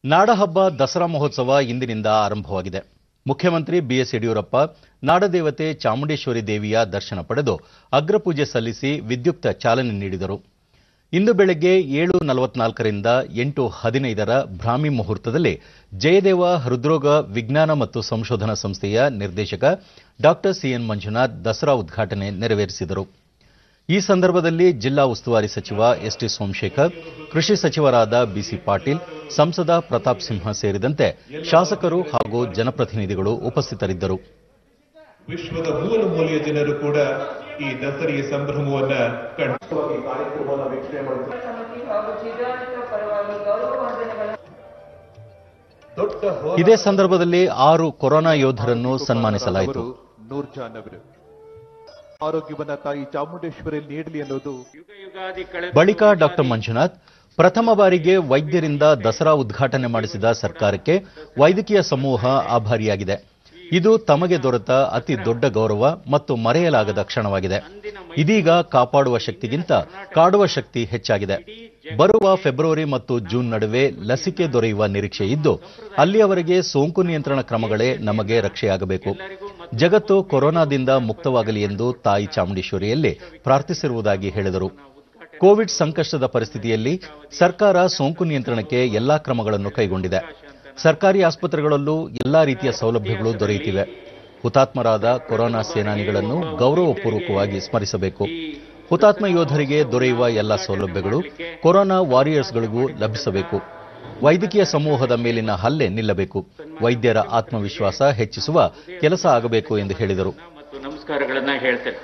ನಾಡಹಬ್ಬ ದಸರಾ ಮಹೋತ್ಸವ ಇಂದಿನಿಂದ ಆರಂಭವಾಗಿದೆ ಮುಖ್ಯಮಂತ್ರಿ ಬಿಎಸ್ ಯಡಿಯೂರಪ್ಪ ನಾಡದೇವತೆ ಚಾಮುಂಡೇಶ್ವರಿ ದೇವಿಯ ದರ್ಶನ ಪಡೆದು ಅಗ್ರಪೂಜೆ ಸಲ್ಲಿಸಿ ವಿದ್ಯುಕ್ತ ಚಾಲನೆ ನೀಡಿದರು ಇಂದು ಬೆಳಗ್ಗೆ ಏಳು ನಲವತ್ನಾಲ್ಕರಿಂದ ಎಂಟು ಹದಿನೈದರ ಬ್ರಾಹ್ಮಿ ಮುಹೂರ್ತದಲ್ಲಿ ಜಯದೇವ ಹೃದ್ರೋಗ ವಿಜ್ಞಾನ ಮತ್ತು ಸಂಶೋಧನಾ ಸಂಸ್ಥೆಯ ನಿರ್ದೇಶಕ ಡಾ ಸಿಎನ್ ಮಂಜುನಾಥ್ ದಸರಾ ಉದ್ಘಾಟನೆ ನೆರವೇರಿಸಿದರು ಈ ಸಂದರ್ಭದಲ್ಲಿ ಜಿಲ್ಲಾ ಉಸ್ತುವಾರಿ ಸಚಿವ ಎಸ್ಟಿ ಸೋಮಶೇಖರ್ ಕೃಷಿ ಸಚಿವರಾದ ಬಿಸಿ ಪಾಟೀಲ್ ಸಂಸದ ಪ್ರತಾಪ್ ಸಿಂಹ ಸೇರಿದಂತೆ ಶಾಸಕರು ಹಾಗೂ ಜನಪ್ರತಿನಿಧಿಗಳು ಉಪಸ್ಥಿತರಿದ್ದರು ವಿಶ್ವದ ಮೂಲ ಮೂಲೆಯ ಜನರು ಕೂಡ ಈ ದಸರೆಯ ಸಂಭ್ರಮವನ್ನ ಕಂಡು ಸಮಿತಿ ಹಾಗೂ ಜಿಲ್ಲಾಡಳಿತ ಪರವಾಗಿ ಗೌರವ ವಂದನೆಗಳನ್ನು ದೊಡ್ಡ ಇದೇ ಸಂದರ್ಭದಲ್ಲಿ ಆರು ಕೊರೋನಾ ಯೋಧರನ್ನು ಸನ್ಮಾನಿಸಲಾಯಿತು ನೂರ್ಜಾನ್ ಅವರು ಆರೋಗ್ಯವನ್ನ ತಾಯಿ ಚಾಮುಂಡೇಶ್ವರಿ ನೀಡಲಿ ಅನ್ನೋದು ಬಳಿಕ ಡಾಕ್ಟರ್ ಮಂಜುನಾಥ್ ಪ್ರಥಮ ಬಾರಿಗೆ ವೈದ್ಯರಿಂದ ದಸರಾ ಉದ್ಘಾಟನೆ ಮಾಡಿಸಿದ ಸರ್ಕಾರಕ್ಕೆ ವೈದ್ಯಕೀಯ ಸಮೂಹ ಆಭಾರಿಯಾಗಿದೆ ಇದು ತಮಗೆ ದೊರೆತ ಅತಿ ದೊಡ್ಡ ಗೌರವ ಮತ್ತು ಮರೆಯಲಾಗದ ಕ್ಷಣವಾಗಿದೆ ಇದೀಗ ಕಾಪಾಡುವ ಶಕ್ತಿಗಿಂತ ಕಾಡುವ ಶಕ್ತಿ ಹೆಚ್ಚಾಗಿದೆ ಬರುವ ಫೆಬ್ರವರಿ ಮತ್ತು ಜೂನ್ ನಡುವೆ ಲಸಿಕೆ ದೊರೆಯುವ ನಿರೀಕ್ಷೆ ಇದ್ದು ಅಲ್ಲಿಯವರೆಗೆ ಸೋಂಕು ನಿಯಂತ್ರಣ ಕ್ರಮಗಳೇ ನಮಗೆ ರಕ್ಷೆಯಾಗಬೇಕು ಜಗತ್ತು ಕೊರೋನಾದಿಂದ ಮುಕ್ತವಾಗಲಿ ಎಂದು ತಾಯಿ ಚಾಮುಂಡೇಶ್ವರಿಯಲ್ಲಿ ಪ್ರಾರ್ಥಿಸಿರುವುದಾಗಿ ಹೇಳಿದರು ಕೋವಿಡ್ ಸಂಕಷ್ಟದ ಪರಿಸ್ಥಿತಿಯಲ್ಲಿ ಸರ್ಕಾರ ಸೋಂಕು ನಿಯಂತ್ರಣಕ್ಕೆ ಎಲ್ಲಾ ಕ್ರಮಗಳನ್ನು ಕೈಗೊಂಡಿದೆ ಸರ್ಕಾರಿ ಆಸ್ಪತ್ರೆಗಳಲ್ಲೂ ಎಲ್ಲಾ ರೀತಿಯ ಸೌಲಭ್ಯಗಳು ದೊರೆಯುತ್ತಿವೆ ಹುತಾತ್ಮರಾದ ಕೊರೋನಾ ಸೇನಾನಿಗಳನ್ನು ಗೌರವಪೂರ್ವಕವಾಗಿ ಸ್ಮರಿಸಬೇಕು ಹುತಾತ್ಮ ಯೋಧರಿಗೆ ದೊರೆಯುವ ಎಲ್ಲ ಸೌಲಭ್ಯಗಳು ಕೊರೋನಾ ವಾರಿಯರ್ಸ್ಗಳಿಗೂ ಲಭಿಸಬೇಕು ವೈದ್ಯಕೀಯ ಸಮೂಹದ ಮೇಲಿನ ಹಲ್ಲೆ ನಿಲ್ಲಬೇಕು ವೈದ್ಯರ ಆತ್ಮವಿಶ್ವಾಸ ಹೆಚ್ಚಿಸುವ ಕೆಲಸ ಆಗಬೇಕು ಎಂದು ಹೇಳಿದರು ಮತ್ತು ನಮಸ್ಕಾರಗಳನ್ನ ಹೇಳ್ತೇನೆ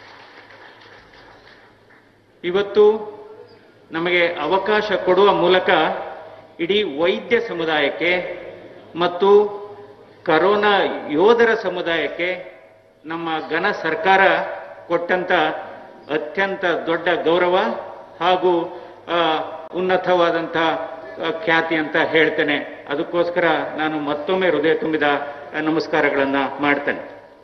ಇವತ್ತು ನಮಗೆ ಅವಕಾಶ ಕೊಡುವ ಮೂಲಕ ಇಡೀ ವೈದ್ಯ ಸಮುದಾಯಕ್ಕೆ ಮತ್ತು ಕರೋನಾ ಯೋಧರ ಸಮುದಾಯಕ್ಕೆ ನಮ್ಮ ಘನ ಸರ್ಕಾರ ಕೊಟ್ಟಂತ ಅತ್ಯಂತ ದೊಡ್ಡ ಗೌರವ ಹಾಗೂ ಆ, ಉನ್ನತವಾದಂಥ ಆ, ಖ್ಯಾತಿ ಅಂತ ಹೇಳ್ತೇನೆ ಅದಕ್ಕೋಸ್ಕರ ನಾನು ಮತ್ತೊಮ್ಮೆ ಹೃದಯ ತುಂಬಿದ ಆ, ನಮಸ್ಕಾರಗಳನ್ನ ಮಾಡ್ತೇನೆ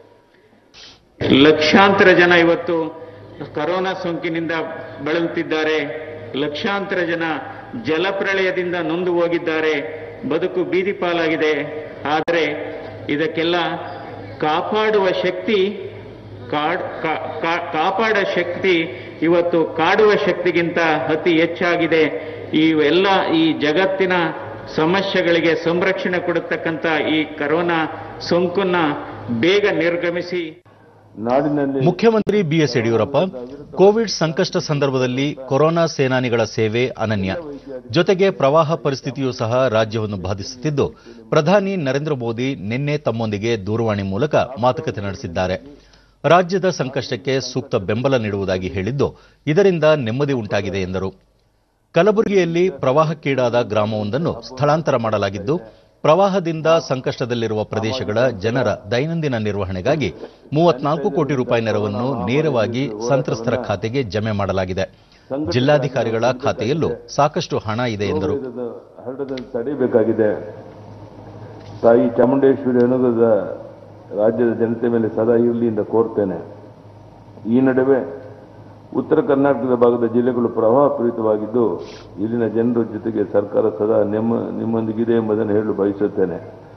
ಲಕ್ಷಾಂತರ ಜನ ಇವತ್ತು ಕರೋನಾ ಸೋಂಕಿನಿಂದ ಬಳಲುತ್ತಿದ್ದಾರೆ ಲಕ್ಷಾಂತರ ಜನ ಜಲಪ್ರಳಯದಿಂದ ನೊಂದು ಹೋಗಿದ್ದಾರೆ ಬದುಕು ಬೀದಿ ಪಾಲಾಗಿದೆ ಆದರೆ ಇದಕ್ಕೆಲ್ಲ ಕಾಪಾಡುವ ಶಕ್ತಿ ಕಾಡ್- ಕಾ- ಕಾ- ಕಾಪಾಡ ಶಕ್ತಿ ಇವತ್ತು ಕಾಡುವ ಶಕ್ತಿಗಿಂತ ಅತಿ ಹೆಚ್ಚಾಗಿದೆ ಈ ಎಲ್ಲ ಈ ಜಗತ್ತಿನ ಸಮಸ್ಯೆಗಳಿಗೆ ಸಂರಕ್ಷಣೆ ಕೊಡತಕ್ಕಂಥ ಈ ಕರೋನಾ ಸೋಂಕನ್ನ ಬೇಗ ನಿರ್ಗಮಿಸಿ ನಾಡಿನಲ್ಲಿ ಮುಖ್ಯಮಂತ್ರಿ ಬಿಎಸ್ ಯಡಿಯೂರಪ್ಪ ಕೋವಿಡ್ ಸಂಕಷ್ಟ ಸಂದರ್ಭದಲ್ಲಿ ಕೊರೋನಾ ಸೇನಾನಿಗಳ ಸೇವೆ ಅನನ್ಯ ಜೊತೆಗೆ ಪ್ರವಾಹ ಪರಿಸ್ಥಿತಿಯೂ ಸಹ ರಾಜ್ಯವನ್ನು ಬಾಧಿಸುತ್ತಿದ್ದು ಪ್ರಧಾನಿ ನರೇಂದ್ರ ಮೋದಿ ನಿನ್ನೆ ತಮ್ಮೊಂದಿಗೆ ದೂರವಾಣಿ ಮೂಲಕ ಮಾತುಕತೆ ನಡೆಸಿದ್ದಾರೆ ರಾಜ್ಯದ ಸಂಕಷ್ಟಕ್ಕೆ ಸೂಕ್ತ ಬೆಂಬಲ ನೀಡುವುದಾಗಿ ಹೇಳಿದ್ದು ಇದರಿಂದ ನೆಮ್ಮದಿ ಉಂಟಾಗಿದೆ ಎಂದರು ಕಲಬುರಗಿಯಲ್ಲಿ ಪ್ರವಾಹಕ್ಕೀಡಾದ ಗ್ರಾಮವೊಂದನ್ನು ಸ್ಥಳಾಂತರ ಮಾಡಲಾಗಿದ್ದು ಪ್ರವಾಹದಿಂದ ಸಂಕಷ್ಟದಲ್ಲಿರುವ ಪ್ರದೇಶಗಳ ಜನರ ದೈನಂದಿನ ನಿರ್ವಹಣೆಗಾಗಿ ಮೂವತ್ನಾಲ್ಕು ಕೋಟಿ ರೂಪಾಯಿ ನೆರವನ್ನು ನೇರವಾಗಿ ಸಂತ್ರಸ್ತರ ಖಾತೆಗೆ ಜಮೆ ಮಾಡಲಾಗಿದೆ ಜಿಲ್ಲಾಧಿಕಾರಿಗಳ ಖಾತೆಯಲ್ಲೂ ಸಾಕಷ್ಟು ಹಣ ಇದೆ ಎಂದರು ರೋಗದ ಹರಡದಂತೆ ತಡೆಯಬೇಕಾಗಿದೆ ತಾಯಿ ಚಾಮುಂಡೇಶ್ವರಿ ಅನುಗ್ರಹದ ರಾಜ್ಯದ ಜನತೆ ಮೇಲೆ ಸದಾ ಇರಲಿ ಎಂದು ಕೋರ್ತೇನೆ ಈ ನಡುವೆ ಉತ್ತರ ಕರ್ನಾಟಕದ ಭಾಗದ ಜಿಲ್ಲೆಗಳು ಪ್ರವಾಹ ಪೀಡಿತವಾಗಿದ್ದು ಇಲ್ಲಿನ ಜನರ ಜೊತೆಗೆ ಸರ್ಕಾರ ಸದಾ ನಿಮ್ಮ ನಿಮ್ಮೊಂದಿಗಿದೆ ಎಂಬುದನ್ನು ಹೇಳಲು ಬಯಸುತ್ತೇನೆ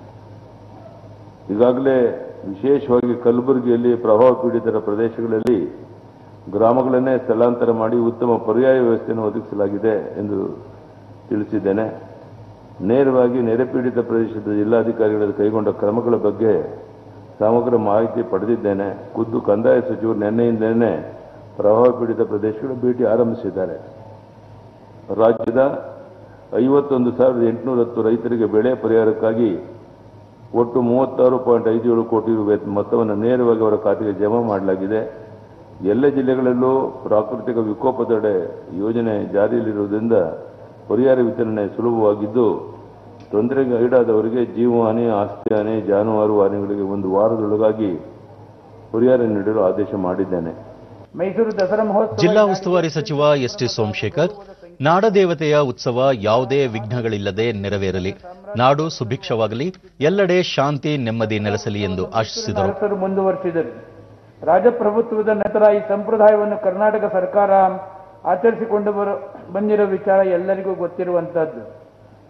ಈಗಾಗಲೇ ವಿಶೇಷವಾಗಿ ಕಲಬುರಗಿಯಲ್ಲಿ ಪ್ರವಾಹ ಪೀಡಿತರ ಪ್ರದೇಶಗಳಲ್ಲಿ ಗ್ರಾಮಗಳನ್ನೇ ಸ್ಥಳಾಂತರ ಮಾಡಿ ಉತ್ತಮ ಪರ್ಯಾಯ ವ್ಯವಸ್ಥೆಯನ್ನು ಒದಗಿಸಲಾಗಿದೆ ಎಂದು ತಿಳಿಸಿದ್ದೇನೆ ನೇರವಾಗಿ ನೆರೆಪೀಡಿತ ಪ್ರದೇಶದ ಜಿಲ್ಲಾಧಿಕಾರಿಗಳ ಕೈಗೊಂಡ ಕ್ರಮಗಳ ಬಗ್ಗೆ ಸಮಗ್ರ ಮಾಹಿತಿ ಪಡೆದಿದ್ದೇನೆ ಖುದ್ದು ಕಂದಾಯ ಸಚಿವರು ನಿನ್ನೆಯಿಂದಲೇ ಪ್ರವಾಹ ಪೀಡಿತ ಪ್ರದೇಶಗಳ ಭೇಟಿ ಆರಂಭಿಸಿದ್ದಾರೆ ರಾಜ್ಯದ ಐವತ್ತೊಂದು ಸಾವಿರದ ಎಂಟುನೂರ ಹತ್ತು ರೈತರಿಗೆ ಬೆಳೆ ಪರಿಹಾರಕ್ಕಾಗಿ ಒಟ್ಟು ಮೂವತ್ತಾರು ಪಾಯಿಂಟ್ ಐದು ಏಳು ಕೋಟಿ ರೂಪಾಯಿ ಮೊತ್ತವನ್ನು ನೇರವಾಗಿ ಅವರ ಖಾತೆಗೆ ಜಮಾ ಮಾಡಲಾಗಿದೆ ಎಲ್ಲ ಜಿಲ್ಲೆಗಳಲ್ಲೂ ಪ್ರಾಕೃತಿಕ ವಿಕೋಪ ತಡೆ ಯೋಜನೆ ಜಾರಿಯಲ್ಲಿರುವುದರಿಂದ ಪರಿಹಾರ ವಿತರಣೆ ಸುಲಭವಾಗಿದ್ದು ತೊಂದರೆಗೆ ಈಡಾದವರಿಗೆ ಜೀವಹಾನಿ ಆಸ್ತಿ ಹಾನಿ ಜಾನುವಾರು ಹಾನಿಗಳಿಗೆ ಒಂದು ವಾರದೊಳಗಾಗಿ ಪರಿಹಾರ ನೀಡಲು ಆದೇಶ ಮಾಡಿದ್ದೇನೆ ಮೈಸೂರು ದಸರಾ ಮಹೋತ್ಸವ ಜಿಲ್ಲಾ ಉಸ್ತುವಾರಿ ಸಚಿವ ಎಸ್ಟಿ ಸೋಮಶೇಖರ್ ನಾಡದೇವತೆಯ ಉತ್ಸವ ಯಾವುದೇ ವಿಘ್ನಗಳಿಲ್ಲದೆ ನೆರವೇರಲಿ ನಾಡು ಸುಭಿಕ್ಷವಾಗಲಿ ಎಲ್ಲೆಡೆ ಶಾಂತಿ ನೆಮ್ಮದಿ ನೆಲೆಸಲಿ ಎಂದು ಆಶಿಸಿದರು ಅರಸರು ಮುಂದುವರಿಸಿದರು ರಾಜಪ್ರಭುತ್ವದ ನಂತರ ಈ ಸಂಪ್ರದಾಯವನ್ನು ಕರ್ನಾಟಕ ಸರ್ಕಾರ ಆಚರಿಸಿಕೊಂಡು ಬರು ಬಂದಿರೋ ವಿಚಾರ ಎಲ್ಲರಿಗೂ ಗೊತ್ತಿರುವಂತಹದ್ದು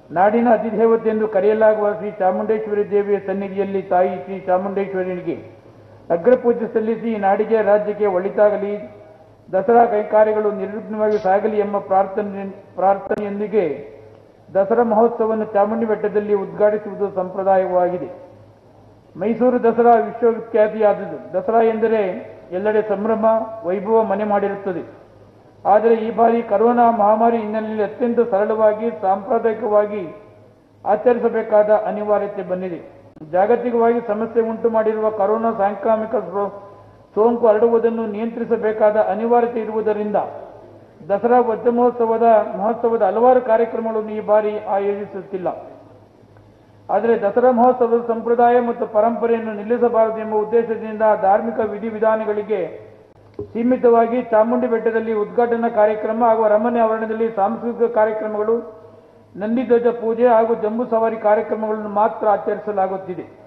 ನಾಡಿನ ಅಧಿದೇವತೆ ಎಂದು ಕರೆಯಲಾಗುವ ಶ್ರೀ ಚಾಮುಂಡೇಶ್ವರಿ ದೇವಿಯ ಸನ್ನಿಧಿಯಲ್ಲಿ ತಾಯಿ ಶ್ರೀ ಚಾಮುಂಡೇಶ್ವರಿನಿಗೆ ಅಗ್ರಪೂಜೆ ಸಲ್ಲಿಸಿ ನಾಡಿಗೆ ರಾಜ್ಯಕ್ಕೆ ಒಳಿತಾಗಲಿ ದಸರಾ ಕೈಕಾರ್ಯಗಳು ನಿರ್ವಿಘ್ನವಾಗಿ ಸಾಗಲಿ ಎಂಬ ಪ್ರಾರ್ಥನೆ ಪ್ರಾರ್ಥನೆಯೊಂದಿಗೆ ದಸರಾ ಮಹೋತ್ಸವವನ್ನು ಚಾಮುಂಡಿ ಬೆಟ್ಟದಲ್ಲಿ ಉದ್ಘಾಟಿಸುವುದು ಸಂಪ್ರದಾಯವಾಗಿದೆ ಮೈಸೂರು ದಸರಾ ವಿಶ್ವವಿಖ್ಯಾತಿಯಾದುದು ದಸರಾ ಎಂದರೆ ಎಲ್ಲೆಡೆ ಸಂಭ್ರಮ ವೈಭವ ಮನೆ ಮಾಡಿರುತ್ತದೆ ಆದರೆ ಈ ಬಾರಿ ಕರೋನಾ ಮಹಾಮಾರಿ ಹಿನ್ನೆಲೆಯಲ್ಲಿ ಅತ್ಯಂತ ಸರಳವಾಗಿ ಸಾಂಪ್ರದಾಯಿಕವಾಗಿ ಆಚರಿಸಬೇಕಾದ ಅನಿವಾರ್ಯತೆ ಬಂದಿದೆ ಜಾಗತಿಕವಾಗಿ ಸಮಸ್ಯೆ ಉಂಟು ಮಾಡಿರುವ ಕರೋನಾ ಸಾಂಕ್ರಾಮಿಕ ಸ್ರೋ- ಸೋಂಕು ಹರಡುವುದನ್ನು ನಿಯಂತ್ರಿಸಬೇಕಾದ ಅನಿವಾರ್ಯತೆ ಇರುವುದರಿಂದ ದಸರಾ ವಜ್ರ ಮಹೋತ್ಸವದ ಮಹೋತ್ಸವದ ಹಲವಾರು ಕಾರ್ಯಕ್ರಮಗಳನ್ನು ಈ ಬಾರಿ ಆಯೋಜಿಸುತ್ತಿಲ್ಲ ಆದರೆ ದಸರಾ ಮಹೋತ್ಸವದ ಸಂಪ್ರದಾಯ ಮತ್ತು ಪರಂಪರೆಯನ್ನು ನಿಲ್ಲಿಸಬಾರದು ಎಂಬ ಉದ್ದೇಶದಿಂದ ಧಾರ್ಮಿಕ ವಿಧಿವಿಧಾನಗಳಿಗೆ ಸೀಮಿತವಾಗಿ ಚಾಮುಂಡಿ ಬೆಟ್ಟದಲ್ಲಿ ಉದ್ಘಾಟನಾ ಕಾರ್ಯಕ್ರಮ ಹಾಗೂ ಅರಮನೆ ಆವರಣದಲ್ಲಿ ಸಾಂಸ್ಕೃತಿಕ ಕಾರ್ಯಕ್ರಮಗಳು ನಂದಿಧ್ವಜ ಪೂಜೆ ಹಾಗೂ ಜಂಬೂ ಸವಾರಿ ಕಾರ್ಯಕ್ರಮಗಳನ್ನು ಮಾತ್ರ ಆಚರಿಸಲಾಗುತ್ತಿದೆ